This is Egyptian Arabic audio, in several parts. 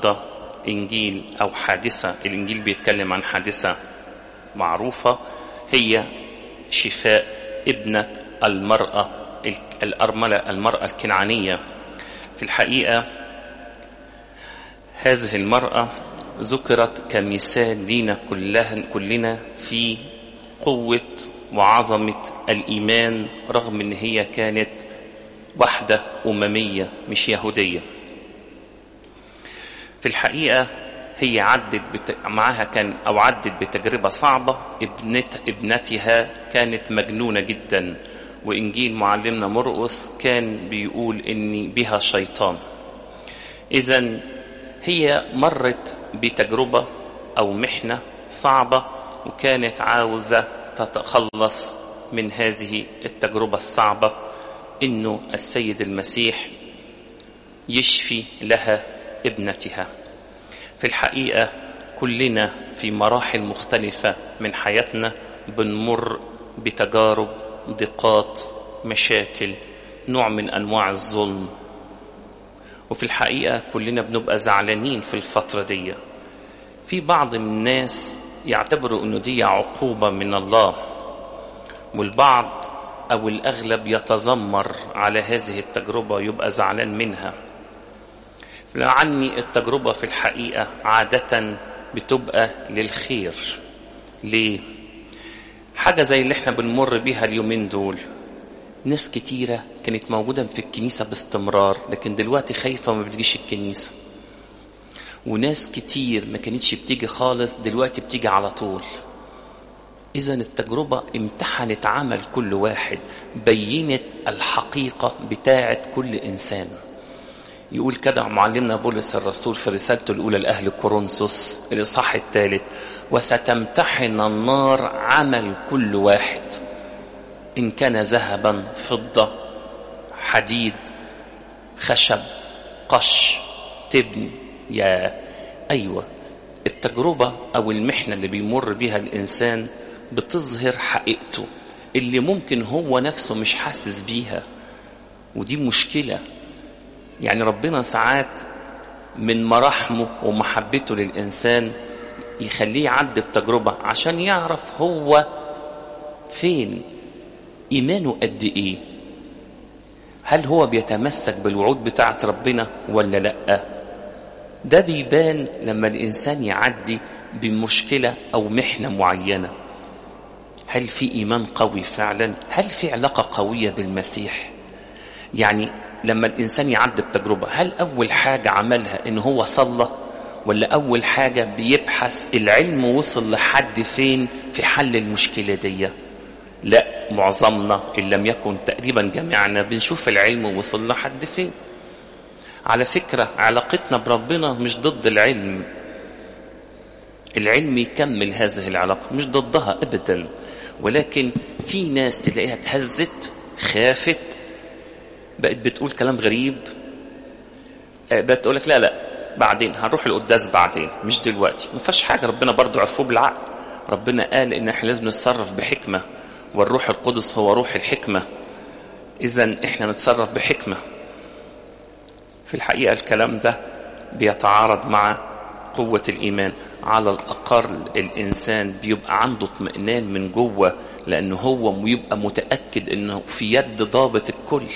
النهاردة إنجيل أو حادثة الإنجيل بيتكلم عن حادثة معروفة هي شفاء ابنة المرأة الأرملة المرأة الكنعانية في الحقيقة هذه المرأة ذكرت كمثال لينا كلها كلنا في قوة وعظمة الإيمان رغم أن هي كانت وحدة أممية مش يهودية في الحقيقة هي عدت بت... معها كان أو عدت بتجربة صعبة ابنت... ابنتها كانت مجنونة جدا وإنجيل معلمنا مرقس كان بيقول إن بها شيطان إذا هي مرت بتجربة أو محنة صعبة وكانت عاوزة تتخلص من هذه التجربة الصعبة إنه السيد المسيح يشفي لها ابنتها في الحقيقة كلنا في مراحل مختلفة من حياتنا بنمر بتجارب ضيقات مشاكل نوع من أنواع الظلم وفي الحقيقة كلنا بنبقى زعلانين في الفترة دي في بعض الناس يعتبروا أنه دي عقوبة من الله والبعض أو الأغلب يتذمر على هذه التجربة يبقى زعلان منها لعني التجربة في الحقيقة عادة بتبقى للخير ليه؟ حاجة زي اللي احنا بنمر بيها اليومين دول ناس كتيرة كانت موجودة في الكنيسة باستمرار لكن دلوقتي خايفة وما بتجيش الكنيسة وناس كتير ما كانتش بتيجي خالص دلوقتي بتيجي على طول إذا التجربة امتحنت عمل كل واحد بينت الحقيقة بتاعة كل إنسان يقول كده معلمنا بولس الرسول في رسالته الأولى لأهل كورنثوس الإصحاح الثالث وستمتحن النار عمل كل واحد إن كان ذهبا فضة حديد خشب قش تبن يا أيوة التجربة أو المحنة اللي بيمر بها الإنسان بتظهر حقيقته اللي ممكن هو نفسه مش حاسس بيها ودي مشكلة يعني ربنا ساعات من مراحمه ومحبته للإنسان يخليه يعدي بتجربة عشان يعرف هو فين إيمانه قد إيه هل هو بيتمسك بالوعود بتاعة ربنا ولا لأ ده بيبان لما الإنسان يعدي بمشكلة أو محنة معينة هل في إيمان قوي فعلا هل في علاقة قوية بالمسيح يعني لما الإنسان يعدي بتجربة هل أول حاجة عملها إن هو صلى ولا أول حاجة بيبحث العلم وصل لحد فين في حل المشكلة دي لا معظمنا إن لم يكن تقريبا جميعنا بنشوف العلم وصل لحد فين على فكرة علاقتنا بربنا مش ضد العلم العلم يكمل هذه العلاقة مش ضدها أبدا ولكن في ناس تلاقيها اتهزت خافت بقت بتقول كلام غريب بقت تقول لك لا لا بعدين هنروح القداس بعدين مش دلوقتي ما فيهاش حاجه ربنا برضو عرفوه بالعقل ربنا قال ان احنا لازم نتصرف بحكمه والروح القدس هو روح الحكمه اذا احنا نتصرف بحكمه في الحقيقه الكلام ده بيتعارض مع قوة الإيمان على الأقل الإنسان بيبقى عنده اطمئنان من جوه لأنه هو يبقى متأكد أنه في يد ضابط الكل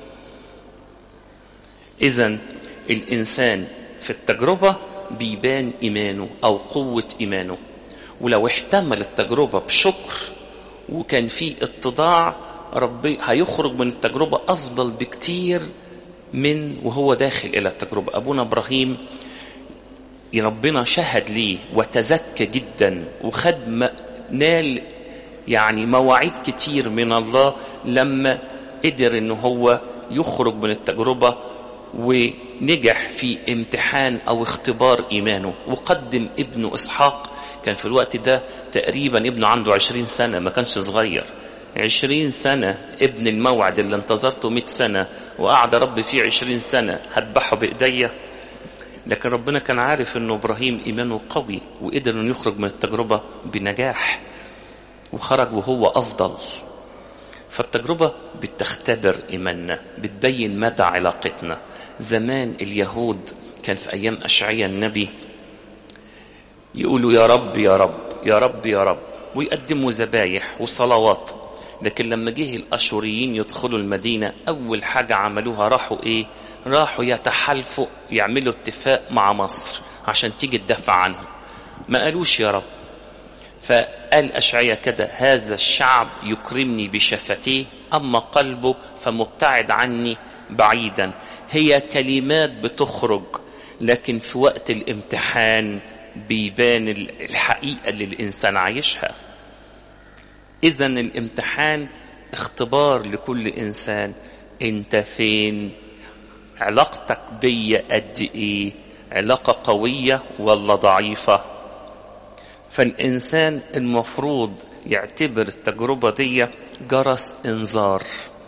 إذا الإنسان في التجربة بيبان إيمانه أو قوة إيمانه ولو احتمل التجربة بشكر وكان في اتضاع ربي هيخرج من التجربة أفضل بكتير من وهو داخل إلى التجربة أبونا إبراهيم ربنا شهد ليه وتزكى جدا وخد نال يعني مواعيد كتير من الله لما قدر ان هو يخرج من التجربة ونجح في امتحان او اختبار ايمانه وقدم ابنه اسحاق كان في الوقت ده تقريبا ابنه عنده عشرين سنة ما كانش صغير عشرين سنة ابن الموعد اللي انتظرته مئة سنة وقعد رب فيه عشرين سنة هذبحه بإيديا لكن ربنا كان عارف انه ابراهيم ايمانه قوي وقدر انه يخرج من التجربة بنجاح وخرج وهو افضل فالتجربة بتختبر ايماننا بتبين مدى علاقتنا زمان اليهود كان في أيام أشعية النبي يقولوا يا رب يا رب يا رب يا رب ويقدموا ذبايح وصلوات لكن لما جه الأشوريين يدخلوا المدينة أول حاجة عملوها راحوا إيه راحوا يتحالفوا يعملوا اتفاق مع مصر عشان تيجي تدافع عنهم ما قالوش يا رب فقال أشعية كده هذا الشعب يكرمني بشفتيه أما قلبه فمبتعد عني بعيدا هي كلمات بتخرج لكن في وقت الامتحان بيبان الحقيقة اللي الإنسان عايشها إذا الامتحان اختبار لكل إنسان أنت فين علاقتك بيا قد إيه علاقة قوية ولا ضعيفة فالإنسان المفروض يعتبر التجربة دي جرس إنذار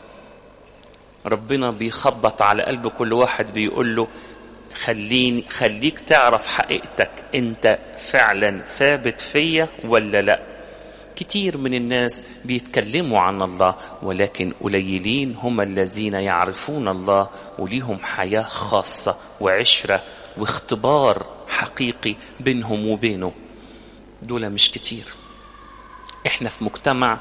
ربنا بيخبط على قلب كل واحد بيقول له خليني خليك تعرف حقيقتك انت فعلا ثابت فيا ولا لا كتير من الناس بيتكلموا عن الله ولكن قليلين هم الذين يعرفون الله وليهم حياة خاصة وعشرة واختبار حقيقي بينهم وبينه دول مش كتير احنا في مجتمع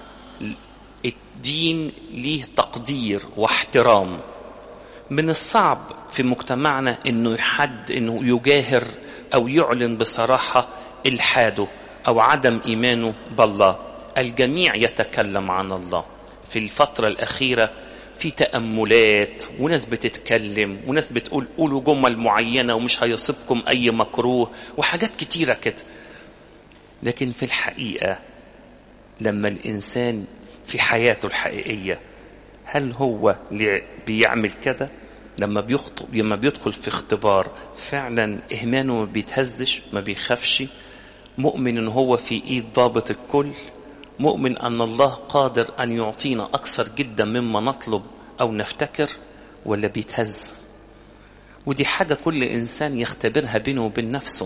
الدين ليه تقدير واحترام من الصعب في مجتمعنا انه حد انه يجاهر او يعلن بصراحه الحاده او عدم ايمانه بالله الجميع يتكلم عن الله في الفتره الاخيره في تاملات وناس بتتكلم وناس بتقول قولوا جمل معينه ومش هيصيبكم اي مكروه وحاجات كتيره كده لكن في الحقيقه لما الانسان في حياته الحقيقيه هل هو بيعمل كده لما بيخطب لما بيدخل في اختبار فعلا ايمانه ما بيتهزش ما بيخافش مؤمن ان هو في ايد ضابط الكل مؤمن ان الله قادر ان يعطينا اكثر جدا مما نطلب او نفتكر ولا بيتهز ودي حاجه كل انسان يختبرها بينه وبين نفسه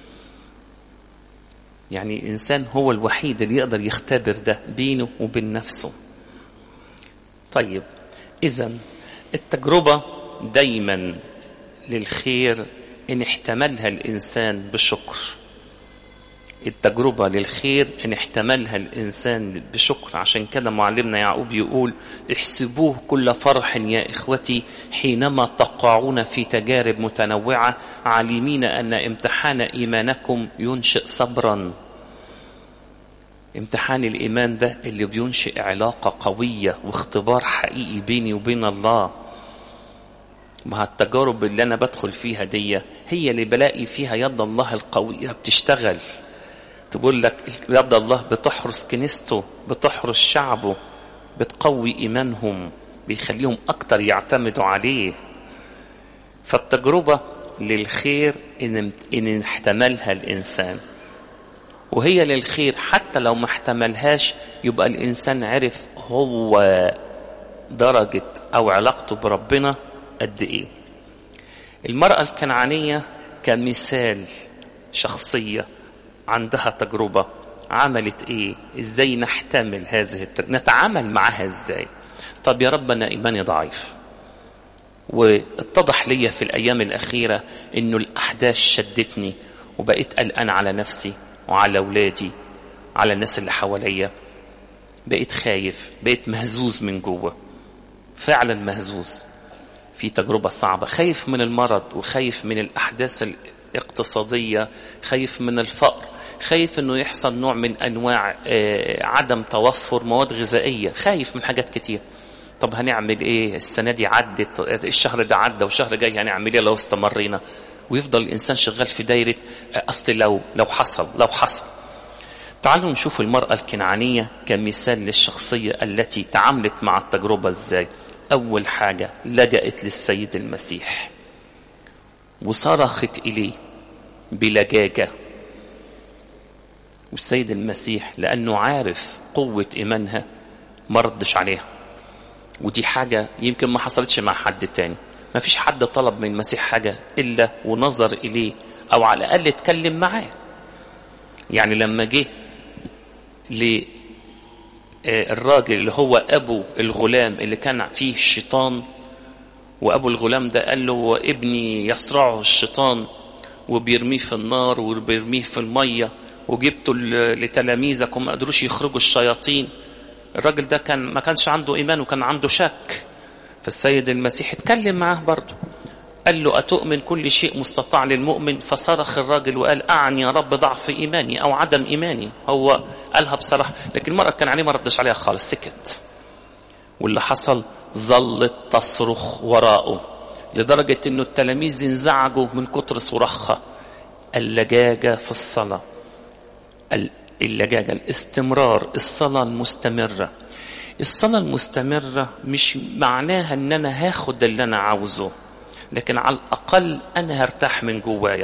يعني الانسان هو الوحيد اللي يقدر يختبر ده بينه وبين نفسه طيب اذا التجربه دايما للخير ان احتملها الانسان بشكر التجربة للخير ان احتملها الانسان بشكر عشان كده معلمنا يعقوب يقول احسبوه كل فرح يا اخوتي حينما تقعون في تجارب متنوعة عالمين ان امتحان ايمانكم ينشئ صبرا امتحان الايمان ده اللي بينشئ علاقة قوية واختبار حقيقي بيني وبين الله ما التجارب اللي انا بدخل فيها دي هي اللي بلاقي فيها يد الله القوية بتشتغل تقول لك يد الله بتحرس كنيسته بتحرس شعبه بتقوي ايمانهم بيخليهم اكتر يعتمدوا عليه فالتجربة للخير إن, إن احتملها الإنسان وهي للخير حتى لو ما احتملهاش يبقى الإنسان عرف هو درجة أو علاقته بربنا قد إيه المرأة الكنعانية كمثال شخصية عندها تجربة عملت ايه ازاي نحتمل هذه التجربة نتعامل معها ازاي طب يا رب انا ايماني ضعيف واتضح لي في الايام الاخيرة انه الاحداث شدتني وبقيت قلقان على نفسي وعلى اولادي على الناس اللي حواليا بقيت خايف بقيت مهزوز من جوه فعلا مهزوز في تجربة صعبة خايف من المرض وخايف من الأحداث الاقتصادية خايف من الفقر خايف انه يحصل نوع من انواع عدم توفر مواد غذائيه خايف من حاجات كتير طب هنعمل ايه السنه دي عدت الشهر ده عدى والشهر جاي هنعمل ايه لو استمرينا ويفضل الانسان شغال في دايره اصل لو لو حصل لو حصل تعالوا نشوف المراه الكنعانيه كمثال للشخصيه التي تعاملت مع التجربه ازاي اول حاجه لجأت للسيد المسيح وصرخت اليه بلجاجه والسيد المسيح لأنه عارف قوة إيمانها ما ردش عليها ودي حاجة يمكن ما حصلتش مع حد تاني ما فيش حد طلب من المسيح حاجة إلا ونظر إليه أو على الأقل اتكلم معاه يعني لما جه للراجل اللي هو أبو الغلام اللي كان فيه الشيطان وأبو الغلام ده قال له وابني يصرعه الشيطان وبيرميه في النار وبيرميه في المية وجبته لتلاميذك وما قدروش يخرجوا الشياطين الراجل ده كان ما كانش عنده إيمان وكان عنده شك فالسيد المسيح اتكلم معاه برضه قال له أتؤمن كل شيء مستطاع للمؤمن فصرخ الراجل وقال أعني يا رب ضعف إيماني أو عدم إيماني هو قالها بصراحة لكن المرأة كان عليه ما ردش عليها خالص سكت واللي حصل ظلت تصرخ وراءه لدرجة أنه التلاميذ انزعجوا من كتر صراخها اللجاجة في الصلاة اللجاجة الاستمرار الصلاة المستمرة الصلاة المستمرة مش معناها ان انا هاخد اللي انا عاوزه لكن على الاقل انا هرتاح من جوايا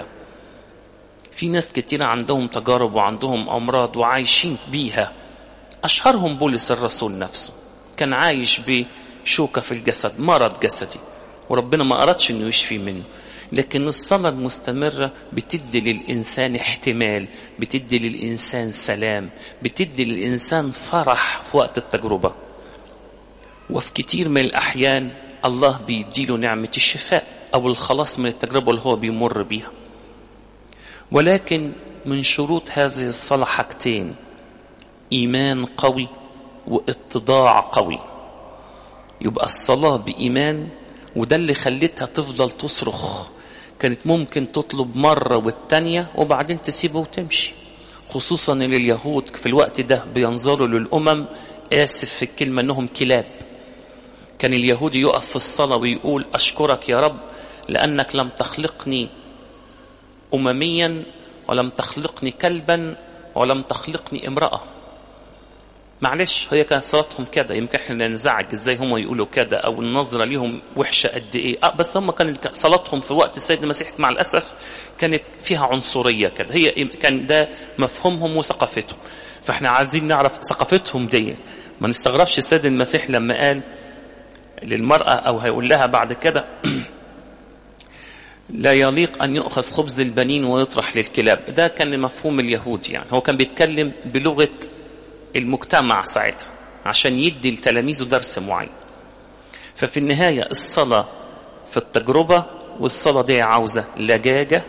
في ناس كتير عندهم تجارب وعندهم امراض وعايشين بيها اشهرهم بولس الرسول نفسه كان عايش بشوكة في الجسد مرض جسدي وربنا ما أردش أنه يشفي منه لكن الصلاة المستمرة بتدي للإنسان احتمال بتدي للإنسان سلام بتدي للإنسان فرح في وقت التجربة وفي كتير من الأحيان الله بيديله نعمة الشفاء أو الخلاص من التجربة اللي هو بيمر بيها ولكن من شروط هذه الصلاة حاجتين إيمان قوي واتضاع قوي يبقى الصلاة بإيمان وده اللي خلتها تفضل تصرخ كانت ممكن تطلب مرة والتانية وبعدين تسيبه وتمشي خصوصا ان اليهود في الوقت ده بينظروا للأمم آسف في الكلمة انهم كلاب كان اليهودي يقف في الصلاة ويقول أشكرك يا رب لأنك لم تخلقني أمميا ولم تخلقني كلبا ولم تخلقني امرأة معلش هي كانت صلاتهم كده يمكن احنا ننزعج ازاي هم يقولوا كده او النظره ليهم وحشه قد ايه اه بس هم كانت صلاتهم في وقت السيد المسيح مع الاسف كانت فيها عنصريه كده هي كان ده مفهومهم وثقافتهم فاحنا عايزين نعرف ثقافتهم دي ما نستغربش السيد المسيح لما قال للمراه او هيقول لها بعد كده لا يليق أن يؤخذ خبز البنين ويطرح للكلاب ده كان مفهوم اليهود يعني هو كان بيتكلم بلغة المجتمع ساعتها عشان يدي لتلاميذه درس معين ففي النهاية الصلاة في التجربة والصلاة دي عاوزة لجاجة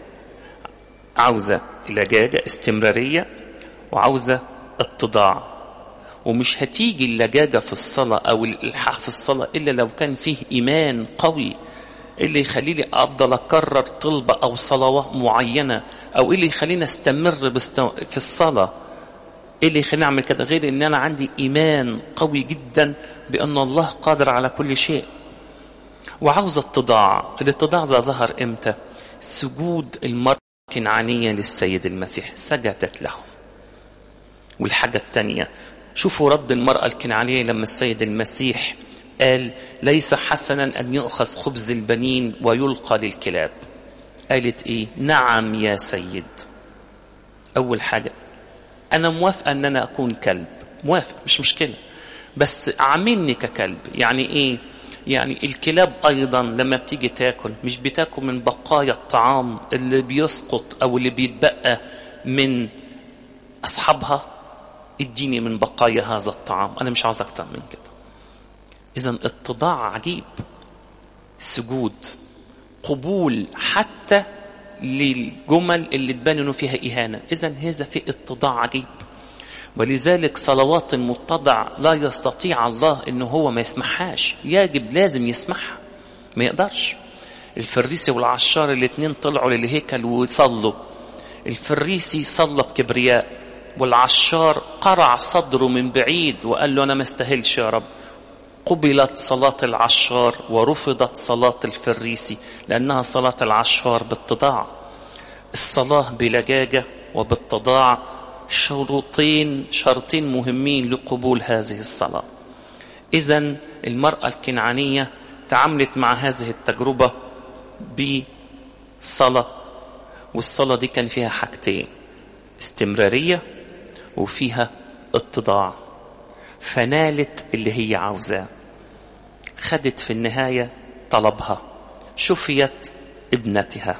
عاوزة لجاجة استمرارية وعاوزة اتضاع ومش هتيجي اللجاجة في الصلاة أو الإلحاح في الصلاة إلا لو كان فيه إيمان قوي اللي يخليني أفضل أكرر طلبة أو صلوات معينة أو اللي يخليني أستمر في الصلاة ايه اللي يخليني اعمل كده غير ان انا عندي ايمان قوي جدا بان الله قادر على كل شيء وعاوز اتضاع الاتضاع ده ظهر امتى سجود المرأة الكنعانية للسيد المسيح سجدت له والحاجة الثانية شوفوا رد المرأة الكنعانية لما السيد المسيح قال ليس حسنا أن يؤخذ خبز البنين ويلقى للكلاب قالت إيه نعم يا سيد أول حاجة أنا موافقة أن أنا أكون كلب موافق مش مشكلة بس عاملني ككلب يعني إيه يعني الكلاب أيضا لما بتيجي تاكل مش بتاكل من بقايا الطعام اللي بيسقط أو اللي بيتبقى من أصحابها اديني من بقايا هذا الطعام أنا مش عاوز أكتر من كده إذا اتضاع عجيب سجود قبول حتى للجمل اللي تبان انه فيها اهانه اذا هذا في اتضاع عجيب ولذلك صلوات المتضع لا يستطيع الله انه هو ما يسمعهاش يجب لازم يسمعها ما يقدرش الفريسي والعشار الاثنين طلعوا للهيكل وصلوا الفريسي صلى بكبرياء والعشار قرع صدره من بعيد وقال له انا ما استاهلش يا رب قبلت صلاة العشار ورفضت صلاة الفريسي لأنها صلاة العشار بالتضاع الصلاة بلجاجة وبالتضاع شروطين شرطين مهمين لقبول هذه الصلاة إذا المرأة الكنعانية تعاملت مع هذه التجربة بصلاة والصلاة دي كان فيها حاجتين استمرارية وفيها اتضاع فنالت اللي هي عاوزاه خدت في النهاية طلبها شفيت ابنتها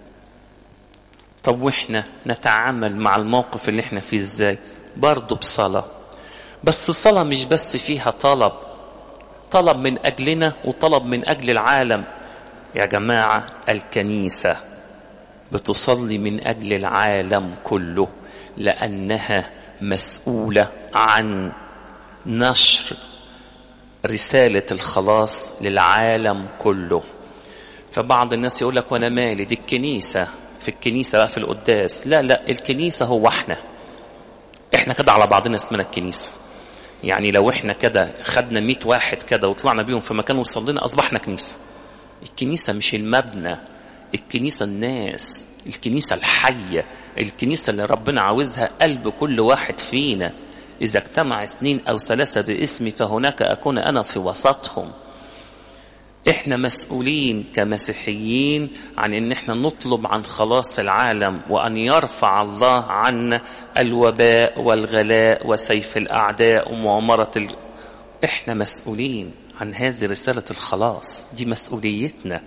طب واحنا نتعامل مع الموقف اللي احنا فيه ازاي برضه بصلاة بس الصلاة مش بس فيها طلب طلب من أجلنا وطلب من أجل العالم يا جماعة الكنيسة بتصلي من أجل العالم كله لأنها مسؤولة عن نشر رسالة الخلاص للعالم كله فبعض الناس يقول لك وانا مالي دي الكنيسة في الكنيسة بقى في القداس لا لا الكنيسة هو احنا احنا كده على بعضنا اسمنا الكنيسة يعني لو احنا كده خدنا مئة واحد كده وطلعنا بيهم في مكان وصلينا اصبحنا كنيسة الكنيسة مش المبنى الكنيسة الناس الكنيسة الحية الكنيسة اللي ربنا عاوزها قلب كل واحد فينا إذا اجتمع اثنين أو ثلاثة باسمي فهناك أكون أنا في وسطهم احنا مسؤولين كمسيحيين عن ان احنا نطلب عن خلاص العالم وان يرفع الله عنا الوباء والغلاء وسيف الاعداء ومؤامره ال... احنا مسؤولين عن هذه رساله الخلاص دي مسؤوليتنا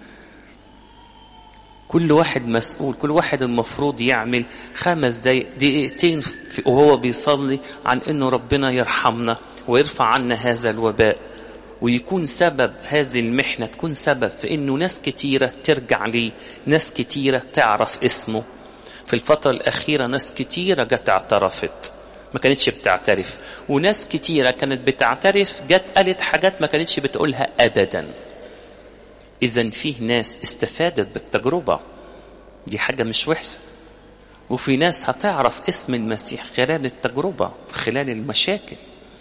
كل واحد مسؤول كل واحد المفروض يعمل خمس دقيق دقيقتين وهو بيصلي عن انه ربنا يرحمنا ويرفع عنا هذا الوباء ويكون سبب هذه المحنة تكون سبب في انه ناس كتيرة ترجع ليه ناس كتيرة تعرف اسمه في الفترة الأخيرة ناس كتيرة جت اعترفت ما كانتش بتعترف وناس كتيرة كانت بتعترف جت قالت حاجات ما كانتش بتقولها أبدا إذا فيه ناس استفادت بالتجربة دي حاجة مش وحشة وفي ناس هتعرف اسم المسيح خلال التجربة خلال المشاكل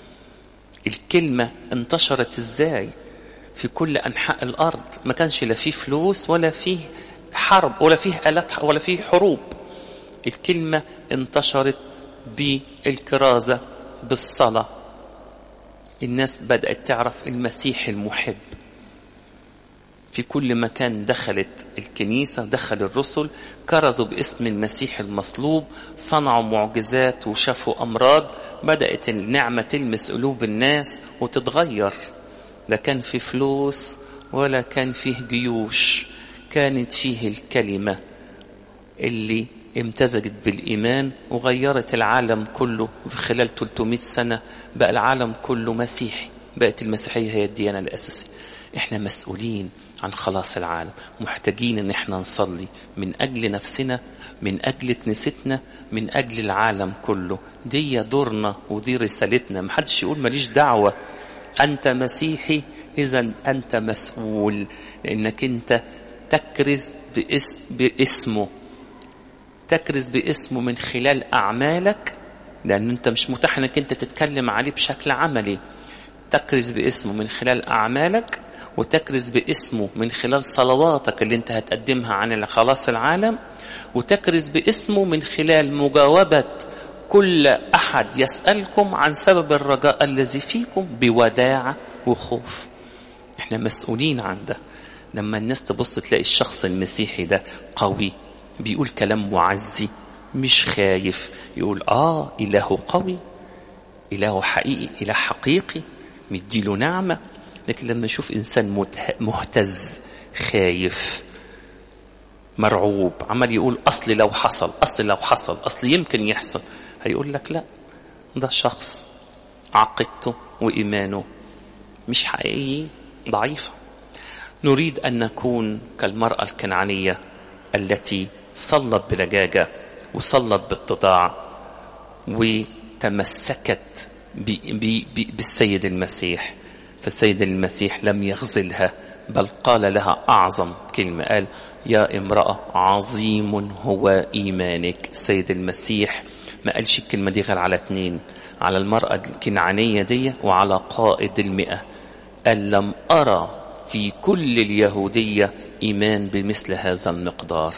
الكلمة انتشرت ازاي في كل أنحاء الأرض ما كانش لا فيه فلوس ولا فيه حرب ولا فيه آلات ولا فيه حروب الكلمة انتشرت بالكرازة بالصلاة الناس بدأت تعرف المسيح المحب في كل مكان دخلت الكنيسة دخل الرسل كرزوا باسم المسيح المصلوب صنعوا معجزات وشافوا أمراض بدأت النعمة تلمس قلوب الناس وتتغير لا كان في فلوس ولا كان فيه جيوش كانت فيه الكلمة اللي امتزجت بالإيمان وغيرت العالم كله في خلال 300 سنة بقى العالم كله مسيحي بقت المسيحية هي الديانة الأساسية احنا مسؤولين عن خلاص العالم محتاجين ان احنا نصلي من اجل نفسنا من اجل كنيستنا من اجل العالم كله دي دورنا ودي رسالتنا محدش يقول ماليش دعوة انت مسيحي اذا انت مسؤول لانك انت تكرز باسم باسمه تكرز باسمه من خلال اعمالك لان انت مش متاح انك انت تتكلم عليه بشكل عملي تكرز باسمه من خلال اعمالك وتكرز باسمه من خلال صلواتك اللي انت هتقدمها عن خلاص العالم وتكرز باسمه من خلال مجاوبة كل أحد يسألكم عن سبب الرجاء الذي فيكم بوداعة وخوف احنا مسؤولين عن ده لما الناس تبص تلاقي الشخص المسيحي ده قوي بيقول كلام معزي مش خايف يقول آه إله قوي إله حقيقي إله حقيقي مديله نعمة لكن لما يشوف إنسان مهتز خايف مرعوب عمال يقول أصل لو حصل أصل لو حصل أصل يمكن يحصل هيقول لك لا ده شخص عقيدته وإيمانه مش حقيقي ضعيفة نريد أن نكون كالمرأة الكنعانية التي صلت بلجاجة وصلت باتضاع وتمسكت بالسيد المسيح فالسيد المسيح لم يخزلها بل قال لها أعظم كلمة قال يا امرأة عظيم هو إيمانك السيد المسيح ما قالش الكلمة دي غير على اتنين على المرأة الكنعانية دي وعلى قائد المئة قال لم أرى في كل اليهودية إيمان بمثل هذا المقدار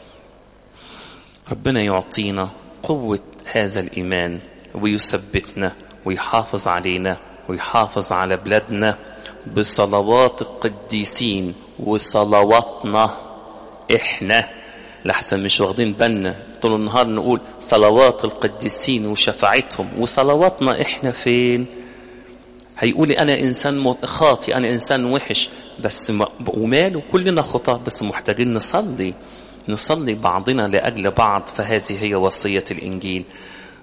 ربنا يعطينا قوة هذا الإيمان ويثبتنا ويحافظ علينا ويحافظ على بلادنا بصلوات القديسين وصلواتنا احنا لحسن مش واخدين بالنا طول النهار نقول صلوات القديسين وشفاعتهم وصلواتنا احنا فين هيقولي انا انسان خاطي انا انسان وحش بس وماله كلنا خطاة بس محتاجين نصلي نصلي بعضنا لاجل بعض فهذه هي وصيه الانجيل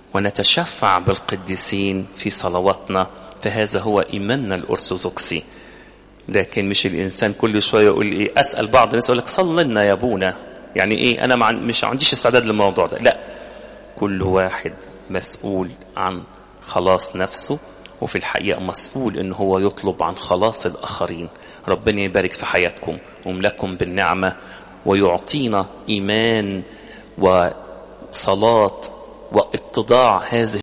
ونتشفع بالقديسين في صلواتنا فهذا هو إيماننا الأرثوذكسي لكن مش الانسان كل شويه يقول ايه اسال بعض الناس يقول لك صل لنا يا ابونا يعني ايه انا مع مش عنديش استعداد للموضوع ده لا كل واحد مسؤول عن خلاص نفسه وفي الحقيقه مسؤول ان هو يطلب عن خلاص الاخرين ربنا يبارك في حياتكم ويملككم بالنعمه ويعطينا ايمان وصلاه واتضاع هذه